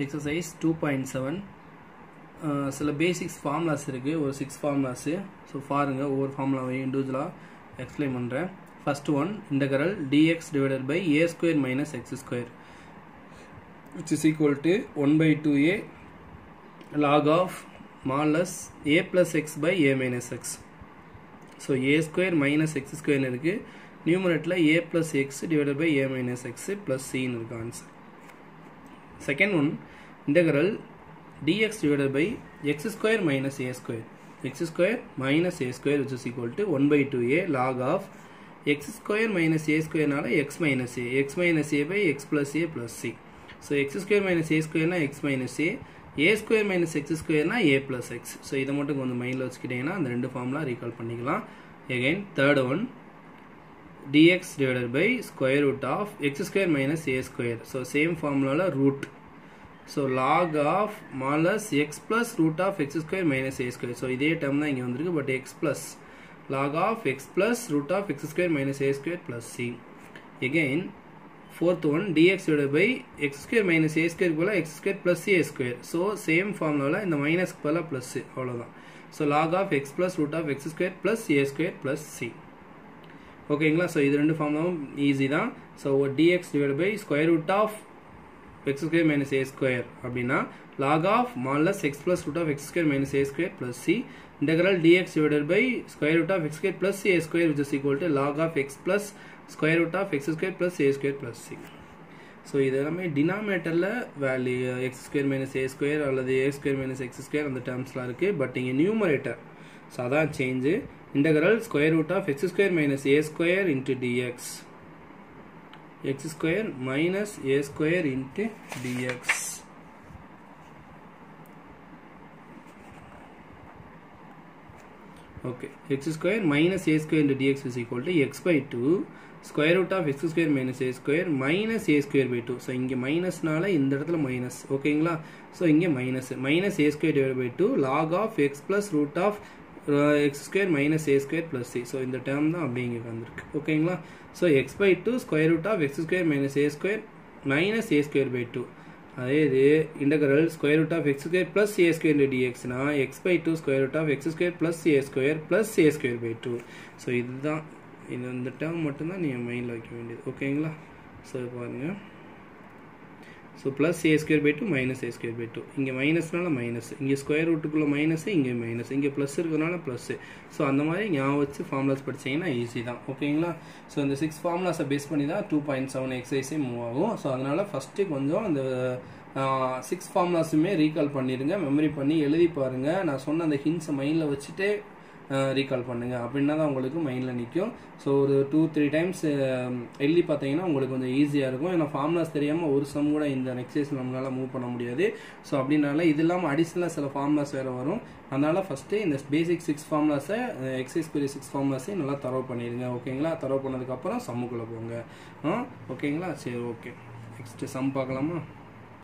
exercise two point seven சில basics formulas இருக்குது ஒரு சிக்ஸ் ஃபார்முலாஸு ஸோ பாருங்கள் ஒவ்வொரு ஃபார்முலாவையும் இண்டிவிஜுவலாக எக்ஸ்பிளைன் பண்ணுறேன் first one integral dx divided by a square minus x square which is equal to one by two a log of modulus a plus x by a minus x so a square minus x square இருக்குது நியூமரேட்டில் a plus x divided by a minus x plus சின்னு இருக்கு answer second one integral dx divided by x square minus a square x square minus a square which is equal to 1 by 2a log of x square minus a square நால x minus a x minus a by x plus a plus c so x square minus a square நா x minus a a square minus x square நா a plus x so இதை மட்டும் கொஞ்சம் மைண்டில் வச்சுக்கிட்டீங்கன்னா அந்த ரெண்டு ஃபார்முலா ரீகால் பண்ணிக்கலாம் again third one dx divided by square root of x square minus a square so same formula root so log of modulus x plus root of x square minus a square so இதே term தான் இங்கே வந்திருக்கு but x plus log of x plus root of x square minus a square plus c again fourth one dx divide by x square minus a square போல x square plus a square so same ஃபார்முலாவில் இந்த மைனஸ்க்கு போல plus அவ்வளோதான் so log of x plus root of x square plus a square plus c ஓகேங்களா so இது ரெண்டு ஃபார்முலாவும் ஈஸி தான் so dx divide by square root of x square minus a square அப்படின்னா log of modulus x plus root of x square minus a square plus c integral dx divided by square root of x square plus a square which is equal to log of x plus square root of x square plus a square plus c so இது எல்லாமே டினாமினேட்டரில் value x square minus a square அல்லது a square minus x square அந்த டேர்ம்ஸ்லாம் இருக்குது but இங்கே numerator so அதான் change integral square root of x square minus a square into dx x square minus a square into dx okay x square minus a square into dx is equal to x by 2 square root of x square minus a square minus a square by 2 so இங்க மைனஸ்னால இந்த இடத்துல minus ஓகேங்களா so இங்கே minus minus a square divide by two log of x plus root of x square minus a square plus c so இந்த term தான் அப்படி இங்கே வந்திருக்கு ஓகேங்களா so x by two square root of x square minus a square minus a square by two அதே இது integral square root of x square plus a square டிஎக்ஸ்னா x by two square root of x square plus a square plus a square by two so இதுதான் இது இந்த term மட்டும்தான் நீங்கள் மைண்டில் வைக்க வேண்டியது ஓகேங்களா ஸோ பாருங்கள் so plus a square by two minus a square by two இங்கே மைனஸ்னால மைனஸ் இங்கே ஸ்கொயர் ரூட்டுக்குள்ளே மைனஸ் இங்கே மைனஸ் இங்கே ப்ளஸ் இருக்கிறதுனால ப்ளஸ்ஸு ஸோ அந்த மாதிரி ஞாபகம் வச்சு ஃபார்முலாஸ் படிச்சிங்கன்னா ஈஸி தான் ஓகேங்களா ஸோ இந்த சிக்ஸ் ஃபார்முலாஸை பேஸ் பண்ணி தான் டூ பாயிண்ட் செவன் எக்ஸசைஸே மூவ் ஆகும் ஸோ அதனால் ஃபஸ்ட்டு கொஞ்சம் அந்த சிக்ஸ் ஃபார்முலாஸுமே ரீகால் பண்ணிடுங்க மெமரி பண்ணி எழுதி பாருங்கள் நான் சொன்ன அந்த ஹின்ஸை மைண்டில் வச்சுட்டே ரீகால் பண்ணுங்கள் அப்படின்னா தான் உங்களுக்கு மைண்டில் நிற்கும் ஸோ ஒரு டூ த்ரீ டைம்ஸ் எழுதி பார்த்தீங்கன்னா உங்களுக்கு கொஞ்சம் ஈஸியாக இருக்கும் ஏன்னா ஃபார்முலாஸ் தெரியாமல் ஒரு சம் கூட இந்த எக்ஸசைஸ் நம்மளால் மூவ் பண்ண முடியாது ஸோ அப்படின்னால இது இல்லாமல் அடிஷ்னலாக சில ஃபார்முலாஸ் வேறு வரும் அதனால் ஃபஸ்ட்டு இந்த பேசிக் சிக்ஸ் ஃபார்முலாஸை எக்ஸசைஸ் பெரிய சிக்ஸ் ஃபார்முலாஸையும் நல்லா தரவு பண்ணிடுங்க ஓகேங்களா தரவு பண்ணதுக்கப்புறம் சம்முக்குள்ளே போங்க ஓகேங்களா சரி ஓகே நெக்ஸ்ட்டு சம் பார்க்கலாமா